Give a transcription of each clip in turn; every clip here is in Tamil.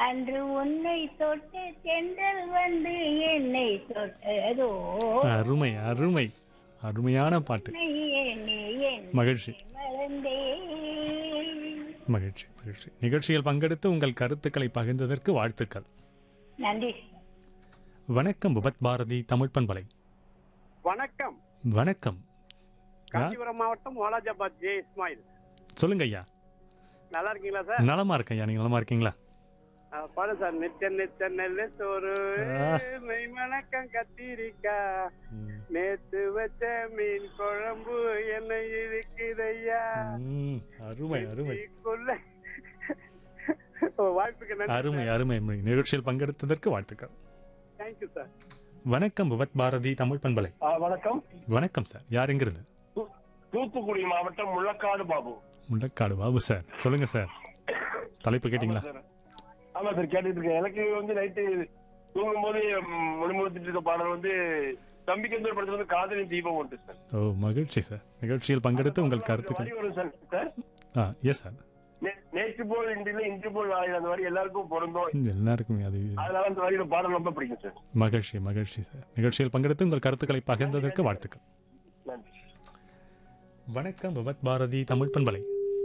அன்று உன்னை தொட்டு சென்றல் வந்து என்னை தொட்டதோ அருமை அருமை அருமையான பாட்டு உன்னை எண்ணி எண்ணி மகிழ்ச்சி மறந்தேன் மகிழ்ச்சி மகிழ்ச்சி நிகழ்ச்சியில் பங்கெடுத்து உங்கள் கருத்துக்களை பகிர்ந்ததற்கு வாழ்த்துக்கள் நன்றி வணக்கம் புபத் பாரதி தமிழ் பண்பலை வணக்கம் வணக்கம் யார்? காஞ்சிபுரம் மாவட்டம் வாலாஜாபாத் ஜே இஸ்மாயில் சொல்லுங்க ஐயா நல்லா இருக்கீங்களா சார் நலமா இருக்கேன் ஐயா நீங்க நலமா இருக்கீங்களா அஹ், பாடு சார் நிச்ச நிச்ச நெல்லு சோறு ஆ. மெய் மணக்கம் கத்திரிக்கா ம், நேத்து வச்ச மீன் குழம்பு என்ன இருக்குதையா ம், அருமை அருமை கொள்ள வாய்ப்புக்கு நன்றி அருமை அருமை அருமை. நிகழ்ச்சியில் பங்கெடுத்ததற்கு வாழ்த்துக்கள் தேங்க்யூ சார் வணக்கம் புபத் பாரதி தமிழ் பண்பலை ஆ, வணக்கம் வணக்கம் சார் யார் எங்கிருந்து தூ- தூத்துக்குடி மாவட்டம் முள்ளக்காடு பாபு முண்டக்காடு பாபு சார் சொல்லுங்க சார் தலைப்பு கேட்டிங்களா சார். ஆமா சார் கேட்டுட்டு இருக்கேன் எனக்கு வந்து நைட்டு தூங்கும் போது முழுமுழுத்துட்டு இருக்க பாடல் வந்து தம்பிக்கந்தூர் படத்துல வந்து காதலின் தீபம் உண்டு சார் ஓ மகிழ்ச்சி சார் நிகழ்ச்சியில் பங்கெடுத்து உங்கள் கருத்துக்கள் வரி வரும் sir sir ah yes sir நே- நேற்று போல் இன்றில் இன்று போல் நாளை அந்த மாதிரி எல்லாருக்கும் பொருந்தும் எல்லாருக்குமே அது அதனால அந்த வரியில பாடல் ரொம்ப பிடிக்கும் சார் மகிழ்ச்சி மகிழ்ச்சி சார் நிகழ்ச்சியில் பங்கெடுத்து உங்கள் கருத்துக்களை பகிர்ந்ததற்கு வாழ்த்துக்கள் நன்றி வணக்கம் பகவத் பாரதி தமிழ் பண்பலை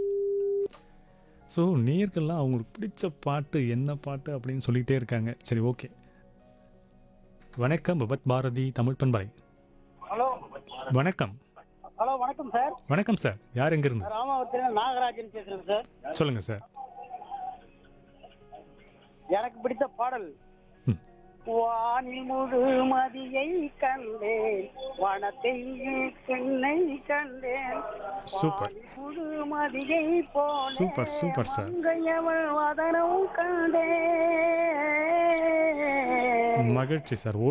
ஸோ நேர்கள்லாம் அவங்களுக்கு பிடிச்ச பாட்டு என்ன பாட்டு அப்படின்னு சொல்லிகிட்டே இருக்காங்க சரி ஓகே வணக்கம் பகவத் பாரதி தமிழ் பண்பலை ஹலோ வணக்கம் ஹலோ வணக்கம் சார் வணக்கம் சார் யார் எங்கிருந்து ராமாவரத்தில் நாகராஜன் பேசுறேன் சார் சொல்லுங்க சார் எனக்கு பிடித்த பாடல் ம். வானில் முழு மதியை கண்டேன் வனத்தை பெண்ணை கண்டேன் சூப்பர் வானில் முழு மதியை போல சூப்பர், சூப்பர் சார். மங்கையவள் வதனம் கண்டேன் மகிழ்ச்சி சார்